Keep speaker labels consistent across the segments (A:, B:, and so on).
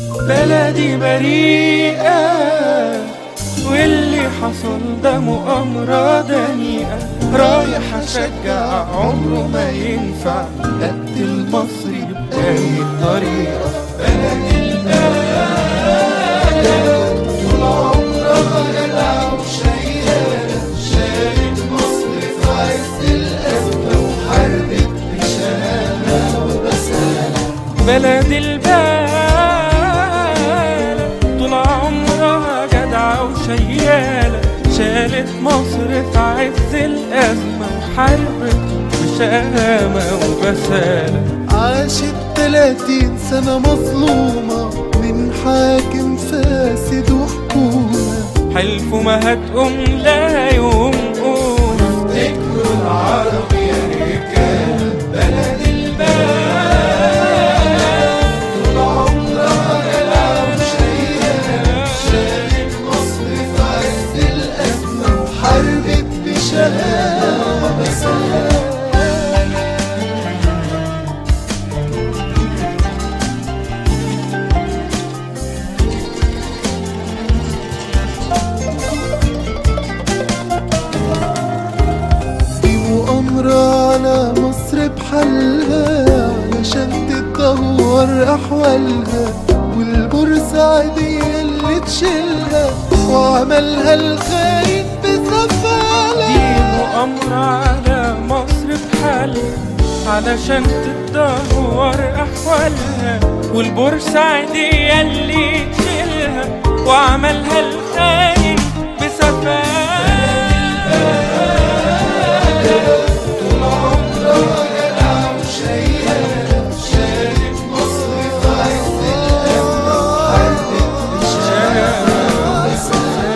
A: بلدي بريئة واللي حصل ده مؤامرة دنيئة رايح أشجع عمره ما ينفع أقتل مصري بأي طريقة بلدي البلد طول عمرها جدعة وشيالة شالت مصر في عز الأزمة وحاربت بشهامة وبسالة بلد البلد طول عمرها جدعة وشيالة شالت مصر في عز الأزمة وحاربت بشهامة وبسالة
B: عاشت تلاتين سنة مظلومة من حاكم فاسد وحكومة
A: حلفوا ما هتقوم لا يوم قوم افتكروا العرب يا رجال بلد البلد طول عمرها جدعة وشيالة
B: شالت مصر في عز الأزمة وحاربت بشهامة وبسالة دي مؤامرة على مصر بحالها علشان تتدهور أحوالها والبورسعيدية اللي تشيلها وعملها الخاين
A: دي
B: بسفالة
A: مؤامرة على مصر بحالها علشان تتدهور أحوالها والبورسعيدية اللي تشيلها وعملها الخاين بسفالة طول عمرها جدعة وشيالة شالت مصر في عز الأزمة وحاربت بشهامة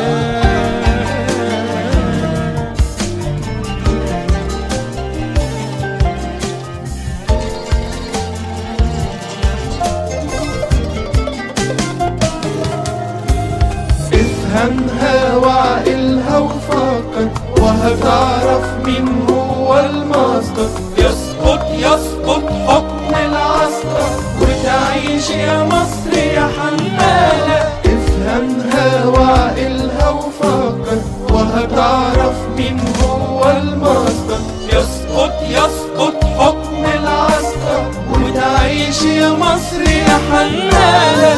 A: افهمها وعقلها وفكر وهتعرف مين هو المصدر يسقط يسقط حكم العسكر وتعيش يا مصر يا حمالة افهمها وعقلها وفكر وهتعرف مين هو المصدر يسقط يسقط حكم العسكر وتعيش يا مصر يا حمالة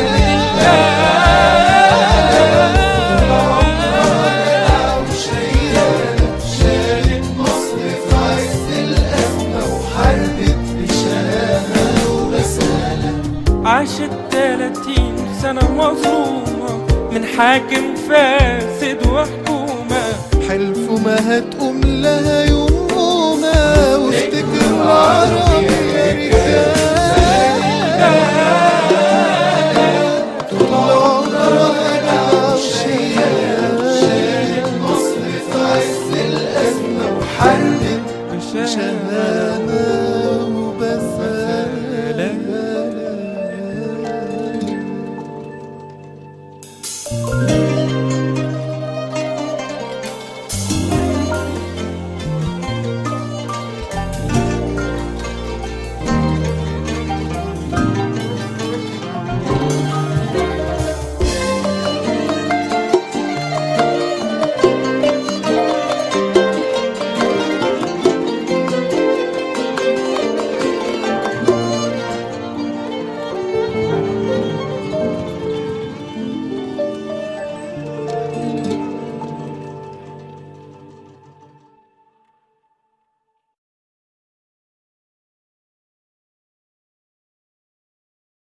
A: شالت مصر في عز الأزمة وحاربت بشهامة وبسالة عاشت تلاتين سنة مظلومة من حاكم فاسد وحكومة
B: حلفوا ما هتقوم لها يوم قومة وافتكر العرب يا